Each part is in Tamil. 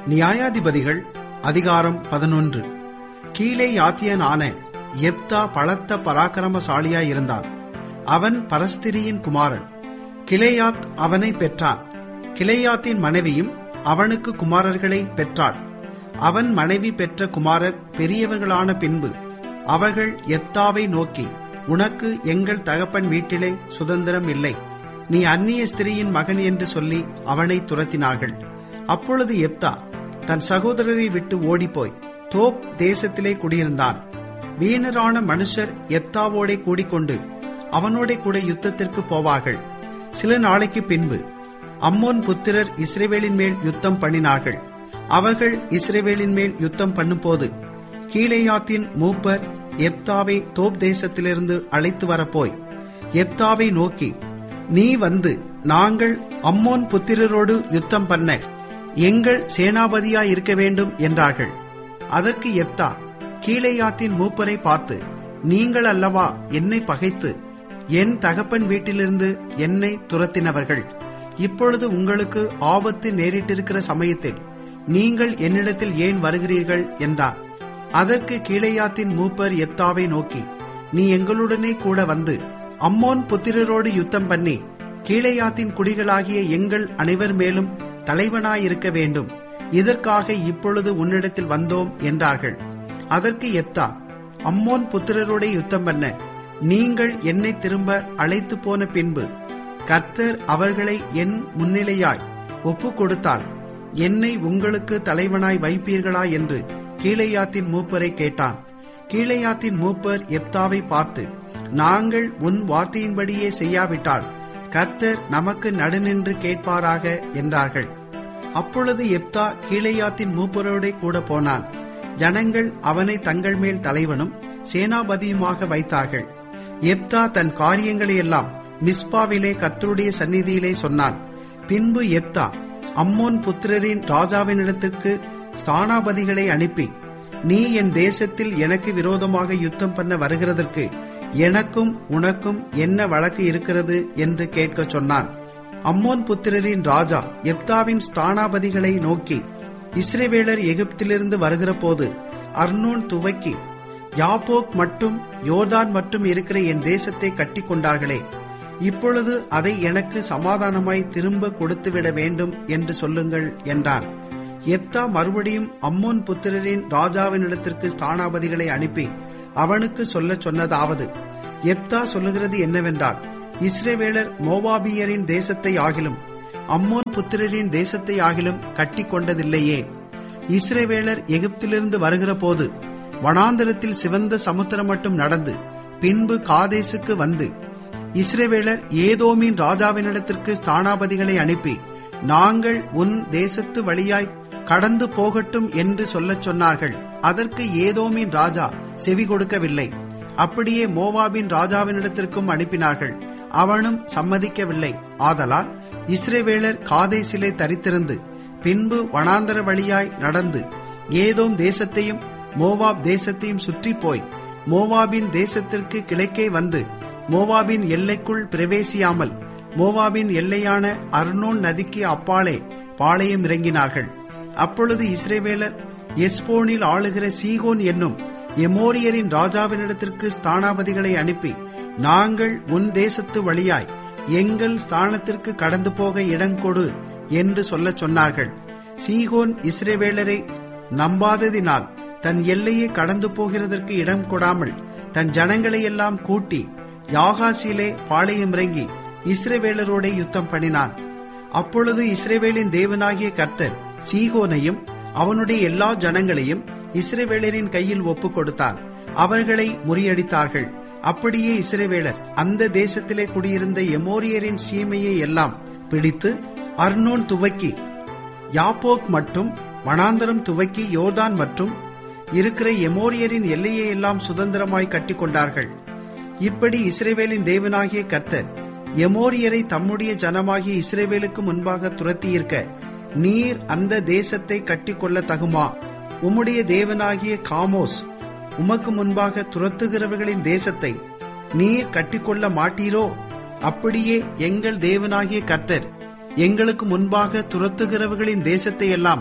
நியாயாதிபதிகள் அதிகாரம் பதினொன்று கீழே யாத்தியனான எப்தா பலத்த பராக்கிரமசாலியாயிருந்தான் அவன் பரஸ்திரியின் குமாரன் கிளையாத் அவனை பெற்றான் கிளையாத்தின் மனைவியும் அவனுக்கு குமாரர்களை பெற்றாள் அவன் மனைவி பெற்ற குமாரர் பெரியவர்களான பின்பு அவர்கள் எப்தாவை நோக்கி உனக்கு எங்கள் தகப்பன் வீட்டிலே சுதந்திரம் இல்லை நீ அந்நிய ஸ்திரீயின் மகன் என்று சொல்லி அவனை துரத்தினார்கள் அப்பொழுது எப்தா தன் சகோதரரை விட்டு ஓடிப்போய் தோப் தேசத்திலே குடியிருந்தான் வீணரான மனுஷர் எப்தாவோடே கூடிக்கொண்டு அவனோட கூட யுத்தத்திற்கு போவார்கள் சில நாளைக்கு பின்பு அம்மோன் புத்திரர் இஸ்ரேவேலின் மேல் யுத்தம் பண்ணினார்கள் அவர்கள் இஸ்ரேவேலின் மேல் யுத்தம் பண்ணும்போது கீழேயாத்தின் மூப்பர் எப்தாவை தோப் தேசத்திலிருந்து அழைத்து வரப்போய் எப்தாவை நோக்கி நீ வந்து நாங்கள் அம்மோன் புத்திரரோடு யுத்தம் பண்ண எங்கள் சேனாபதியா இருக்க வேண்டும் என்றார்கள் அதற்கு எப்தா கீழேயாத்தின் மூப்பரை பார்த்து நீங்கள் அல்லவா என்னை பகைத்து என் தகப்பன் வீட்டிலிருந்து என்னை துரத்தினவர்கள் இப்பொழுது உங்களுக்கு ஆபத்து நேரிட்டிருக்கிற சமயத்தில் நீங்கள் என்னிடத்தில் ஏன் வருகிறீர்கள் என்றார் அதற்கு கீழையாத்தின் மூப்பர் எப்தாவை நோக்கி நீ எங்களுடனே கூட வந்து அம்மோன் புத்திரரோடு யுத்தம் பண்ணி கீழையாத்தின் குடிகளாகிய எங்கள் அனைவர் மேலும் தலைவனாயிருக்க வேண்டும் இதற்காக இப்பொழுது உன்னிடத்தில் வந்தோம் என்றார்கள் அதற்கு எப்தா அம்மோன் புத்திரரோட யுத்தம் பண்ண நீங்கள் என்னை திரும்ப அழைத்து போன பின்பு கர்த்தர் அவர்களை என் முன்னிலையாய் ஒப்பு கொடுத்தால் என்னை உங்களுக்கு தலைவனாய் வைப்பீர்களா என்று கீழையாத்தின் மூப்பரை கேட்டான் கீழையாத்தின் மூப்பர் எப்தாவை பார்த்து நாங்கள் உன் வார்த்தையின்படியே செய்யாவிட்டால் கர்த்தர் நமக்கு நடுநின்று கேட்பாராக என்றார்கள் அப்பொழுது எப்தா கீழையாத்தின் மூப்பரோடே கூட போனான் ஜனங்கள் அவனை தங்கள் மேல் தலைவனும் சேனாபதியுமாக வைத்தார்கள் எப்தா தன் காரியங்களை எல்லாம் மிஸ்பாவிலே கர்த்தருடைய சந்நிதியிலே சொன்னான் பின்பு எப்தா அம்மோன் புத்திரரின் ராஜாவினிடத்திற்கு ஸ்தானாபதிகளை அனுப்பி நீ என் தேசத்தில் எனக்கு விரோதமாக யுத்தம் பண்ண வருகிறதற்கு எனக்கும் உனக்கும் என்ன வழக்கு இருக்கிறது என்று கேட்கச் சொன்னான் அம்மோன் புத்திரரின் ராஜா எப்தாவின் ஸ்தானாபதிகளை நோக்கி இஸ்ரேவேலர் எகிப்திலிருந்து வருகிற போது அர்னோன் துவக்கி யாப்போக் மட்டும் யோர்தான் மட்டும் இருக்கிற என் தேசத்தை கட்டி கொண்டார்களே இப்பொழுது அதை எனக்கு சமாதானமாய் திரும்ப கொடுத்துவிட வேண்டும் என்று சொல்லுங்கள் என்றான் எப்தா மறுபடியும் அம்மோன் புத்திரரின் ராஜாவினிடத்திற்கு ஸ்தானாபதிகளை அனுப்பி அவனுக்கு சொல்ல சொன்னதாவது எப்தா சொல்லுகிறது என்னவென்றால் இஸ்ரேவேலர் மோவாபியரின் தேசத்தை ஆகிலும் அம்மோன் புத்திரரின் தேசத்தை ஆகிலும் கட்டி கொண்டதில்லையே இஸ்ரேவேலர் எகிப்திலிருந்து வருகிற போது வனாந்தரத்தில் சிவந்த சமுத்திரம் மட்டும் நடந்து பின்பு காதேசுக்கு வந்து இஸ்ரேவேலர் ஏதோமின் ராஜாவினிடத்திற்கு ஸ்தானாபதிகளை அனுப்பி நாங்கள் உன் தேசத்து வழியாய் கடந்து போகட்டும் என்று சொல்லச் சொன்னார்கள் அதற்கு ஏதோமின் ராஜா செவி கொடுக்கவில்லை அப்படியே மோவாபின் ராஜாவினிடத்திற்கும் அனுப்பினார்கள் அவனும் சம்மதிக்கவில்லை ஆதலால் இஸ்ரேவேலர் காதேசிலே தரித்திருந்து பின்பு வனாந்தர வழியாய் நடந்து ஏதோம் தேசத்தையும் மோவாப் தேசத்தையும் சுற்றி போய் மோவாபின் தேசத்திற்கு கிழக்கே வந்து மோவாபின் எல்லைக்குள் பிரவேசியாமல் மோவாபின் எல்லையான அர்னோன் நதிக்கு அப்பாலே பாளையம் இறங்கினார்கள் அப்பொழுது இஸ்ரேவேலர் எஸ்போனில் ஆளுகிற சீகோன் என்னும் எமோரியரின் ராஜாவினிடத்திற்கு ஸ்தானாபதிகளை அனுப்பி நாங்கள் உன் தேசத்து வழியாய் எங்கள் ஸ்தானத்திற்கு கடந்து போக இடங்கொடு என்று சொல்லச் சொன்னார்கள் சீகோன் இஸ்ரேவேலரை நம்பாததினால் தன் எல்லையை கடந்து போகிறதற்கு இடம் கொடாமல் தன் ஜனங்களை எல்லாம் கூட்டி யாகாசிலே பாளையம் இறங்கி இஸ்ரேவேலரோட யுத்தம் பண்ணினான் அப்பொழுது இஸ்ரேவேலின் தேவனாகிய கர்த்தர் சீகோனையும் அவனுடைய எல்லா ஜனங்களையும் இஸ்ரேவேலரின் கையில் ஒப்புக் கொடுத்தார் அவர்களை முறியடித்தார்கள் அப்படியே இஸ்ரேவேலர் அந்த தேசத்திலே குடியிருந்த எமோரியரின் சீமையை எல்லாம் பிடித்து அர்னோன் துவக்கி யாப்போக் மட்டும் வனாந்தரம் துவக்கி யோர்தான் மற்றும் இருக்கிற எமோரியரின் எல்லையை எல்லாம் சுதந்திரமாய் கட்டி கொண்டார்கள் இப்படி இஸ்ரேவேலின் தேவனாகிய கர்த்தர் எமோரியரை தம்முடைய ஜனமாகிய இஸ்ரேவேலுக்கு முன்பாக துரத்தியிருக்க நீர் அந்த தேசத்தை கட்டிக்கொள்ள தகுமா உம்முடைய தேவனாகிய காமோஸ் உமக்கு முன்பாக துரத்துகிறவர்களின் தேசத்தை நீர் கட்டிக்கொள்ள மாட்டீரோ அப்படியே எங்கள் தேவனாகிய கர்த்தர் எங்களுக்கு முன்பாக துரத்துகிறவர்களின் தேசத்தை எல்லாம்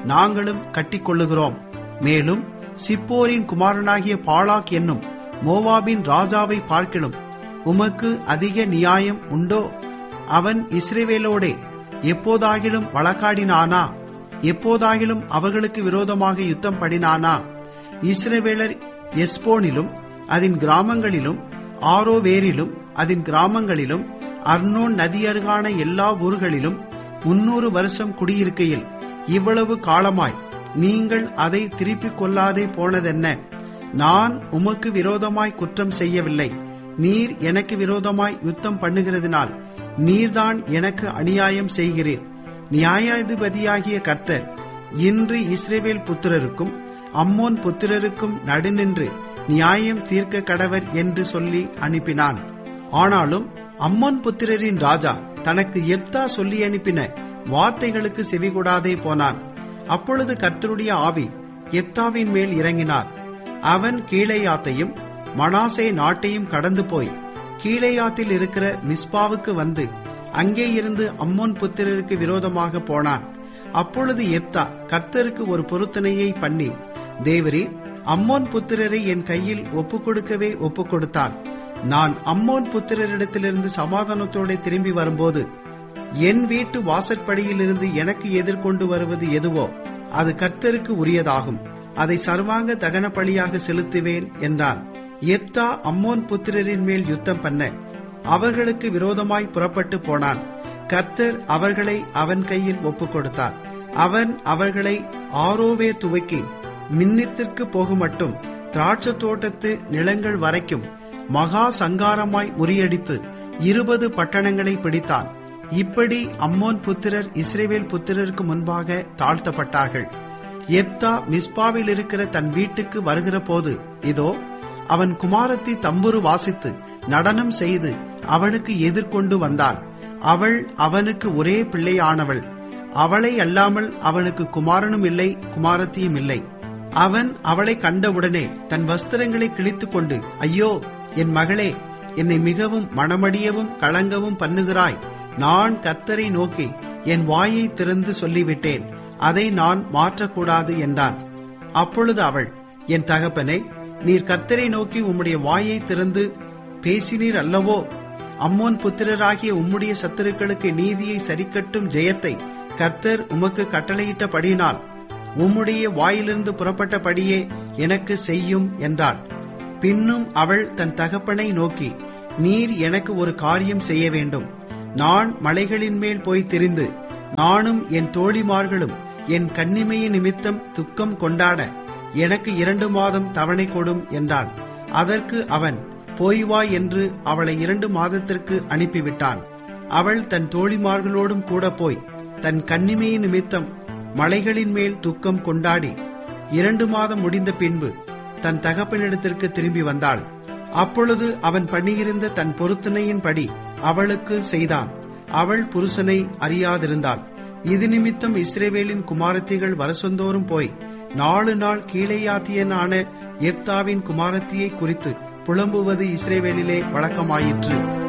நாங்களும் கட்டிக்கொள்ளுகிறோம் மேலும் சிப்போரின் குமாரனாகிய பாலாக் என்னும் மோவாபின் ராஜாவை பார்க்கிலும் உமக்கு அதிக நியாயம் உண்டோ அவன் இஸ்ரேவேலோடே எப்போதாகிலும் வழக்காடினானா எப்போதாகிலும் அவர்களுக்கு விரோதமாக யுத்தம் படினானா இஸ்ரவேலர் எஸ்போனிலும் அதன் கிராமங்களிலும் ஆரோவேரிலும் அதன் கிராமங்களிலும் அர்னோன் நதியருகான எல்லா ஊர்களிலும் முன்னூறு வருஷம் குடியிருக்கையில் இவ்வளவு காலமாய் நீங்கள் அதை திருப்பிக் கொள்ளாதே போனதென்ன நான் உமக்கு விரோதமாய் குற்றம் செய்யவில்லை நீர் எனக்கு விரோதமாய் யுத்தம் பண்ணுகிறதினால் நீர்தான் எனக்கு அநியாயம் செய்கிறீர் நியாயாதிபதியாகிய கர்த்தர் இன்று இஸ்ரேவேல் புத்திரருக்கும் அம்மோன் புத்திரருக்கும் நடுநின்று நியாயம் தீர்க்க கடவர் என்று சொல்லி அனுப்பினான் ஆனாலும் அம்மோன் புத்திரரின் ராஜா தனக்கு எப்தா சொல்லி அனுப்பின வார்த்தைகளுக்கு செவிகூடாதே போனான் அப்பொழுது கர்த்தருடைய ஆவி எப்தாவின் மேல் இறங்கினார் அவன் கீழேயாத்தையும் மனாசே நாட்டையும் கடந்து போய் கீழேயாத்தில் இருக்கிற மிஸ்பாவுக்கு வந்து அங்கே இருந்து அம்மோன் புத்திரருக்கு விரோதமாக போனான் அப்பொழுது எப்தா கர்த்தருக்கு ஒரு பொருத்தனையை பண்ணி தேவரே அம்மோன் புத்திரரை என் கையில் ஒப்புக் கொடுக்கவே ஒப்புக் கொடுத்தான் நான் அம்மோன் புத்திரரிடத்திலிருந்து சமாதானத்தோட திரும்பி வரும்போது என் வீட்டு வாசற்படியிலிருந்து எனக்கு எதிர்கொண்டு வருவது எதுவோ அது கர்த்தருக்கு உரியதாகும் அதை சர்வாங்க தகன பலியாக செலுத்துவேன் என்றான் எப்தா அம்மோன் புத்திரரின் மேல் யுத்தம் பண்ண அவர்களுக்கு விரோதமாய் புறப்பட்டு போனான் கர்த்தர் அவர்களை அவன் கையில் ஒப்புக் கொடுத்தார் அவன் அவர்களை ஆரோவே துவக்கி மின்னித்திற்கு போகுமட்டும் திராட்சை தோட்டத்து நிலங்கள் வரைக்கும் மகா சங்காரமாய் முறியடித்து இருபது பட்டணங்களை பிடித்தான் இப்படி அம்மோன் புத்திரர் இஸ்ரேவேல் புத்திரருக்கு முன்பாக தாழ்த்தப்பட்டார்கள் எப்தா மிஸ்பாவில் இருக்கிற தன் வீட்டுக்கு வருகிற போது இதோ அவன் குமாரத்தி தம்புரு வாசித்து நடனம் செய்து அவனுக்கு எதிர்கொண்டு வந்தாள் அவள் அவனுக்கு ஒரே பிள்ளையானவள் அவளை அல்லாமல் அவனுக்கு குமாரனும் இல்லை குமாரத்தியும் இல்லை அவன் அவளை கண்டவுடனே தன் வஸ்திரங்களை கிழித்துக் கொண்டு ஐயோ என் மகளே என்னை மிகவும் மனமடியவும் கலங்கவும் பண்ணுகிறாய் நான் கர்த்தரை நோக்கி என் வாயை திறந்து சொல்லிவிட்டேன் அதை நான் மாற்றக்கூடாது என்றான் அப்பொழுது அவள் என் தகப்பனே நீர் கர்த்தரை நோக்கி உம்முடைய வாயை திறந்து பேசினீர் அல்லவோ அம்மோன் புத்திரராகிய உம்முடைய சத்துருக்களுக்கு நீதியை சரிக்கட்டும் ஜெயத்தை கர்த்தர் உமக்கு கட்டளையிட்டபடியினால் உம்முடைய வாயிலிருந்து புறப்பட்டபடியே எனக்கு செய்யும் என்றாள் பின்னும் அவள் தன் தகப்பனை நோக்கி நீர் எனக்கு ஒரு காரியம் செய்ய வேண்டும் நான் மலைகளின் மேல் போய் திரிந்து நானும் என் தோழிமார்களும் என் கன்னிமையின் நிமித்தம் துக்கம் கொண்டாட எனக்கு இரண்டு மாதம் தவணை கொடும் என்றான் அதற்கு அவன் போய் வா என்று அவளை இரண்டு மாதத்திற்கு அனுப்பிவிட்டான் அவள் தன் தோழிமார்களோடும் கூட போய் தன் கன்னிமையின் நிமித்தம் மலைகளின் மேல் துக்கம் கொண்டாடி இரண்டு மாதம் முடிந்த பின்பு தன் தகப்பனிடத்திற்கு திரும்பி வந்தாள் அப்பொழுது அவன் பண்ணியிருந்த தன் பொருத்தனையின்படி அவளுக்கு செய்தான் அவள் புருஷனை அறியாதிருந்தாள் இது நிமித்தம் இஸ்ரேவேலின் குமாரத்திகள் வருஷந்தோறும் போய் நாலு நாள் கீழேயாத்தியனான எப்தாவின் குமாரத்தியை குறித்து புலம்புவது இஸ்ரேவேலிலே வழக்கமாயிற்று